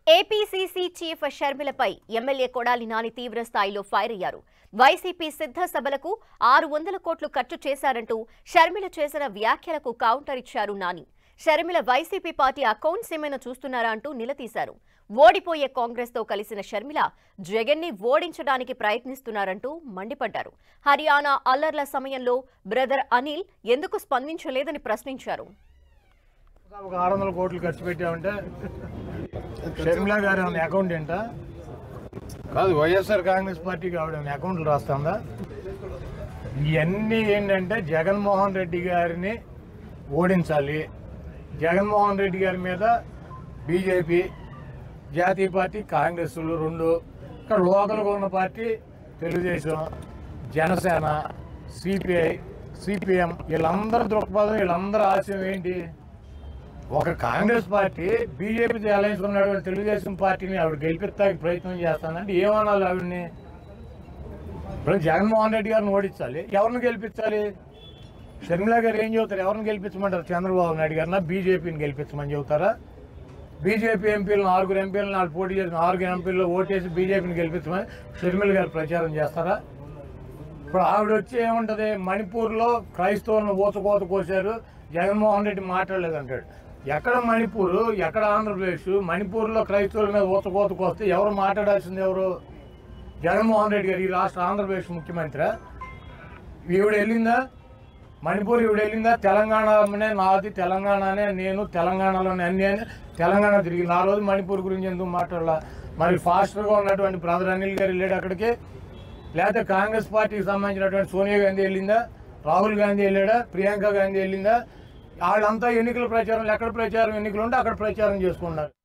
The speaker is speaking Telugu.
ఏపీసీసీ చీఫ్ షర్మిలపై ఎమ్మెల్యే కొడాలి నాని తీవ్ర స్థాయిలో ఫైర్ అయ్యారు వైసీపీ సిద్ధ సభలకు ఆరు వందల కోట్లు ఖర్చు చేశారంటూ షర్మిల చేసిన వ్యాఖ్యలకు కౌంటర్ ఇచ్చారు Nani Sharmila YCP party accounts ఏమైనా చూస్తున్నారా అంటూ నిలదీశారు ఓడిపోయే కాంగ్రెస్ తో కలిసిన షర్మిల జగన్ ని ఓడించడానికి ప్రయత్నిస్తున్నారంటూ మండిపడ్డారు హర్యానా అల్లర్ల సమయంలో బ్రదర్ అనిల్ ఎందుకు స్పందించలేదని ప్రశ్నించారు ఒక ఆరు వందల కోట్లు ఖర్చు పెట్టామంటే షర్మిలా గారు ఏమైనా అకౌంట్ ఏంటా కాదు వైఎస్ఆర్ కాంగ్రెస్ పార్టీకి ఆవిడ ఏమైనా అకౌంట్లు రాస్తుందా ఇవన్నీ ఏంటంటే జగన్మోహన్ రెడ్డి గారిని ఓడించాలి జగన్మోహన్ రెడ్డి గారి మీద బీజేపీ జాతీయ పార్టీ కాంగ్రెస్ రెండు ఇక్కడ లోకల్గా ఉన్న party Telugu Desam Janasena CPI CPM వీళ్ళందరి దృక్పథం వీళ్ళందరి ఆశయం ఏంటి ఒక కాంగ్రెస్ పార్టీ బీజేపీ అలయన్స్ ఉన్నటువంటి తెలుగుదేశం పార్టీని ఆవిడ గెలిపిస్తానికి ప్రయత్నం చేస్తానంటే ఏమనాలి ఆవిడని ఇప్పుడు జగన్మోహన్ రెడ్డి గారిని ఓడించాలి ఎవరిని గెలిపించాలి షర్మిలా గారు ఏం చెబుతారు ఎవరిని గెలిపించమంటారు చంద్రబాబు నాయుడు గారిన బీజేపీని గెలిపించమని చెబుతారా బీజేపీ ఎంపీలను ఆరుగురు ఎంపీలను వాళ్ళు పోటీ చేసిన ఆరుగురు ఎంపీలు ఓటేసి బీజేపీని గెలిపించమని షర్మిల గారు ప్రచారం చేస్తారా ఇప్పుడు ఆవిడ వచ్చి ఏముంటది మణిపూర్లో క్రైస్తవులను ఊచకోత కోసారు జగన్మోహన్ రెడ్డి మాట్లాడలేదు అంటాడు ఎక్కడ మణిపూర్ ఎక్కడ ఆంధ్రప్రదేశ్ మణిపూర్లో క్రైస్తవుల మీద ఊచకోత కోస్తే ఎవరు మాట్లాడాల్సింది ఎవరు జగన్మోహన్ రెడ్డి గారు ఈ రాష్ట్ర ఆంధ్రప్రదేశ్ ముఖ్యమంత్రి ఈవిడ వెళ్ళిందా మణిపూర్ ఈవిడ వెళ్ళిందా తెలంగాణనే నాది తెలంగాణనే నేను తెలంగాణలోనే అన్ని అని తెలంగాణ తిరిగి నా రోజు మణిపూర్ గురించి ఎందుకు మాట్లాడాల మరి ఫాస్టర్గా ఉన్నటువంటి బ్రదర్ అనిల్ గారు వెళ్ళాడు అక్కడికి లేకపోతే కాంగ్రెస్ పార్టీకి సంబంధించినటువంటి సోనియా గాంధీ వెళ్ళిందా రాహుల్ గాంధీ వెళ్ళాడా ప్రియాంక గాంధీ వెళ్ళిందా వాళ్ళంతా ఎన్నికల ప్రచారం ఎక్కడ ప్రచారం ఎన్నికలు ఉంటే అక్కడ ప్రచారం చేసుకున్నారు